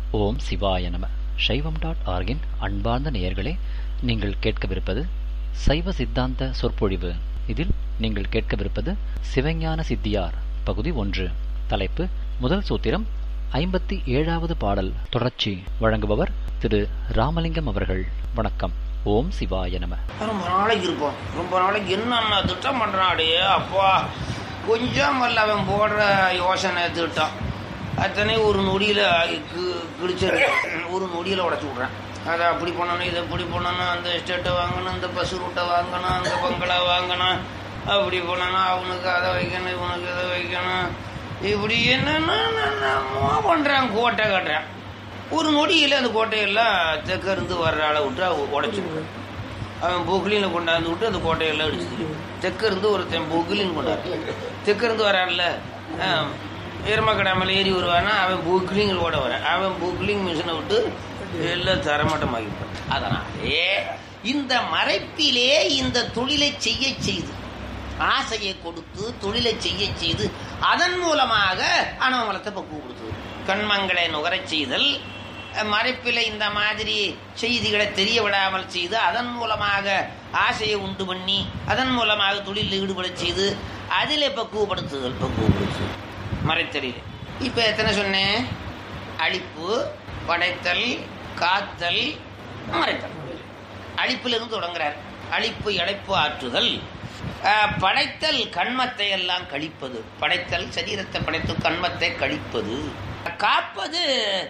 ஓம் சிவாய நம சைவம் டாட் ஆர்கின் அன்பார்ந்த நேயர்களே நீங்கள் கேட்கவிருப்பது சைவ சித்தாந்த சொற்பொழிவு இதில் நீங்கள் கேட்கவிருப்பது சிவஞான சித்தியார் பகுதி ஒன்று தலைப்பு முதல் சூத்திரம் ஐம்பத்தி ஏழாவது பாடல் தொடர்ச்சி வழங்குபவர் திரு ராமலிங்கம் அவர்கள் வணக்கம் ஓம் சிவாய நம ரொம்ப நாளைக்கு இருப்போம் ரொம்ப நாளைக்கு என்னென்ன திட்டம் பண்ணுறாடே அப்பா கொஞ்சம் வல்ல அவன் போடுற யோசனை திட்டம் அத்தனை ஒரு நொடியில் கிழிச்சிரு ஒரு நொடியில் உடச்சி விட்றேன் அதை அப்படி பண்ணணும் இதை இப்படி பண்ணணும் அந்த எஸ்டேட்டை வாங்கணும் இந்த பஸ் ரூட்டை வாங்கணும் அந்த பங்களா வாங்கணும் அப்படி பண்ணணும் அவனுக்கு அதை வைக்கணும் இவனுக்கு இதை வைக்கணும் இப்படி என்னென்னமோ பண்ணுறான் கோட்டை கட்டுறேன் ஒரு நொடியில் அந்த கோட்டையெல்லாம் தெற்கிருந்து வர்ற அளவு விட்டு உடச்சி அவன் பொக்லினில் கொண்டாந்து விட்டு அந்த கோட்டையெல்லாம் அடிச்சு தெற்கிருந்து ஒருத்தன் பொக்லின் கொண்டாரு தெற்கிருந்து வரான்ல எருமக்கடை மேலே ஏறி வருவானா அவன் பொக்லிங்கில் ஓட வரான் அவன் பொக்லிங் மிஷினை விட்டு எல்லாம் தரமட்டமாகிப்பான் அதனாலே இந்த மறைப்பிலே இந்த தொழிலை செய்ய செய்து ஆசையை கொடுத்து தொழிலை செய்ய செய்து அதன் மூலமாக அனவமலத்தை பக்குவப்படுத்துவது கண்மங்களை நுகரச் செய்தல் மறைப்பில் இந்த மாதிரி செய்திகளை தெரிய விடாமல் செய்து அதன் மூலமாக ஆசையை உண்டு பண்ணி அதன் மூலமாக தொழிலில் ஈடுபடச் செய்து அதில் பக்குவப்படுத்துதல் பக்குவப்படுத்துதல் மறைத்தலில் இப்போ எத்தனை சொன்னேன் அழிப்பு படைத்தல் காத்தல் மறைத்தல் அழிப்பிலிருந்து தொடங்குறார் அழிப்பு இழைப்பு ஆற்றுதல் படைத்தல் கண்மத்தை எல்லாம் கழிப்பது படைத்தல் சரீரத்தை படைத்து கண்மத்தை கழிப்பது காப்பது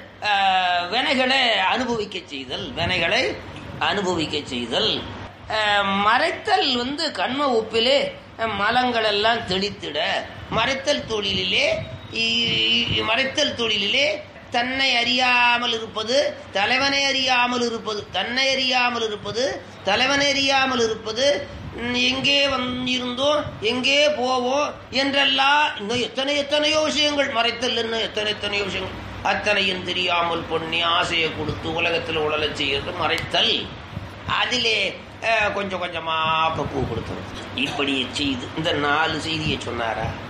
வினைகளை அனுபவிக்க செய்தல் வினைகளை அனுபவிக்க செய்தல் மறைத்தல் வந்து கண்ம உப்பிலே மலங்கள் எல்லாம் தெளித்திட மறைத்தல் தொழிலிலே மறைத்தல் தொழிலிலே தன்னை அறியாமல் இருப்பது தலைவனை அறியாமல் இருப்பது தன்னை அறியாமல் இருப்பது தலைவனை அறியாமல் இருப்பது எங்கே வந்திருந்தோம் எங்கே போவோம் என்றெல்லாம் இன்னும் எத்தனை எத்தனையோ விஷயங்கள் மறைத்தல் இன்னும் எத்தனை எத்தனையோ விஷயங்கள் அத்தனையும் தெரியாமல் பொண்ணி ஆசையை கொடுத்து உலகத்தில் உடலை செய்யறது மறைத்தல் அதிலே கொஞ்சம் கொஞ்சமாக பக்குவப்படுத்துறது இப்படி செய்து இந்த நாலு செய்தியை சொன்னாரா